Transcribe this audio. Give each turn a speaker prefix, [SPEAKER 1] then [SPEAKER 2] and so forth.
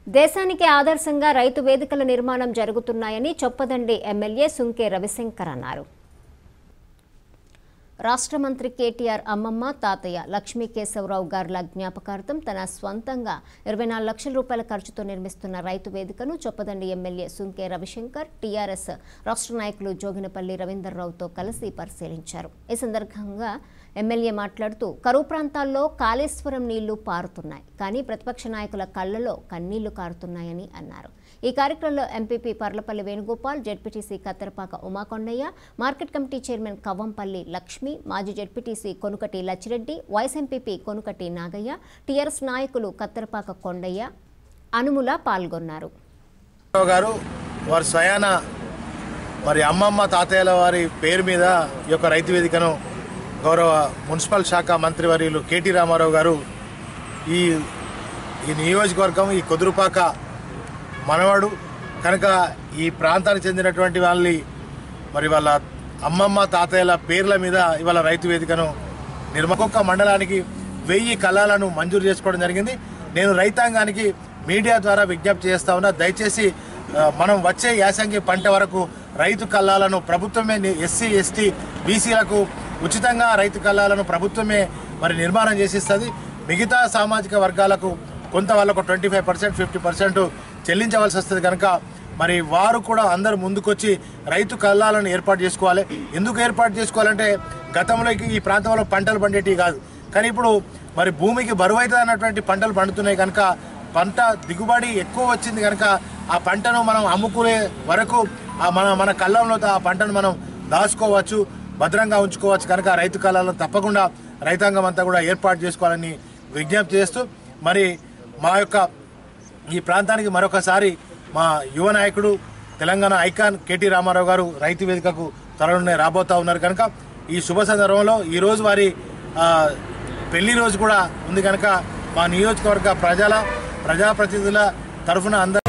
[SPEAKER 1] దేశానికి ఆదర్శంగా రైతు వేదికల నిర్మాణం జరుగుతున్నాయని చొప్పదండి ఎమ్మెల్యే సుంకే రవిశంకర్ అన్నారు రాష్ట్ర మంత్రి కేటీఆర్ అమ్మమ్మ తాతయ్య లక్ష్మీ కేశవరావు గార్ల జ్ఞాపకార్థం తన స్వంతంగా ఇరవై నాలుగు లక్షల రూపాయల ఖర్చుతో నిర్మిస్తున్న రైతు వేదికను చొప్పదండి ఎమ్మెల్యే సుంకే రవిశంకర్ టీఆర్ఎస్ రాష్ట్ర నాయకులు జోగినపల్లి రవీందర్రావుతో కలిసి పరిశీలించారు ఈ సందర్భంగా ఎమ్మెల్యే మాట్లాడుతూ కరువు ప్రాంతాల్లో కాళేశ్వరం నీళ్లు పారుతున్నాయి కానీ ప్రతిపక్ష నాయకుల కళ్లలో కన్నీళ్లు కారుతున్నాయని అన్నారు ఈ కార్యక్రమంలో MPP Parlapalli Venugopal ZPTC Katterapaka Umakondayya market committee chairman Kavvampalli Lakshmi మాజీ ZPTC Konukati Lachireddy vice MPP Konukati Nagaiah TRS నాయకులు కత్తెరపాక కొండయ్య అనుముల పాల్గొన్నారు
[SPEAKER 2] రావు గారు వారి స్వయాన మరి అమ్మమ్మ తాతయ్యల వారి పేరు మీద ఈ యొక్క రైతు వేదికను గౌరవ మున్సిపల్ శాఖ మంత్రివర్యులు కేటీ రామారావు గారు ఈ ఈ నియోజకవర్గం ఈ కుదురుపాక మనవాడు కనుక ఈ ప్రాంతానికి చెందినటువంటి వాళ్ళని మరి వాళ్ళ అమ్మమ్మ తాతయ్యల పేర్ల మీద ఇవాళ రైతు వేదికను నిర్మకొక్క మండలానికి వెయ్యి కళాలను మంజూరు చేసుకోవడం జరిగింది నేను రైతాంగానికి మీడియా ద్వారా విజ్ఞప్తి చేస్తా ఉన్నా దయచేసి ఆ, మనం వచ్చే యాసంగి పంట వరకు రైతు కల్లాలను ప్రభుత్వమే ఎస్సీ ఎస్టీ బీసీలకు ఉచితంగా రైతు కల్లాలను ప్రభుత్వమే మరి నిర్మాణం చేసిస్తుంది మిగతా సామాజిక వర్గాలకు కొంత వాళ్ళకు twenty five percent fifty percent చెల్లించవలసి వస్తుంది కనుక మరి వారు కూడా అందరు ముందుకొచ్చి రైతు కల్లాలను ఏర్పాటు చేసుకోవాలి ఎందుకు ఏర్పాటు చేసుకోవాలంటే గతంలోకి ఈ ప్రాంతంలో పంటలు పండేటివి కాదు కానీ ఇప్పుడు మరి భూమికి బరువైతే అన్నటువంటి పంటలు పండుతున్నాయి కనుక పంట దిగుబడి ఎక్కువ వచ్చింది కనుక ఆ పంటను మనం అమ్ముకునే వరకు ఆ మన మన కళ్ళంలో ఆ పంటను మనం దాచుకోవచ్చు భద్రంగా ఉంచుకోవచ్చు కనుక రైతు కళాలను తప్పకుండా రైతాంగం అంతా కూడా ఏర్పాటు చేసుకోవాలని విజ్ఞప్తి చేస్తూ మరి మా యొక్క ఈ ప్రాంతానికి మరొకసారి మా యువ నాయకుడు తెలంగాణ ఐకాన్ కేటీ రామారావు గారు రైతు వేదికకు త్వరలోనే రాబోతా ఉన్నారు కనుక ఈ శుభ సందర్భంలో ఈ రోజు వారి ఆ, పెళ్లి రోజు కూడా ఉంది కనుక మా నియోజకవర్గ ప్రజల ప్రజాప్రతినిధుల తరఫున అందరూ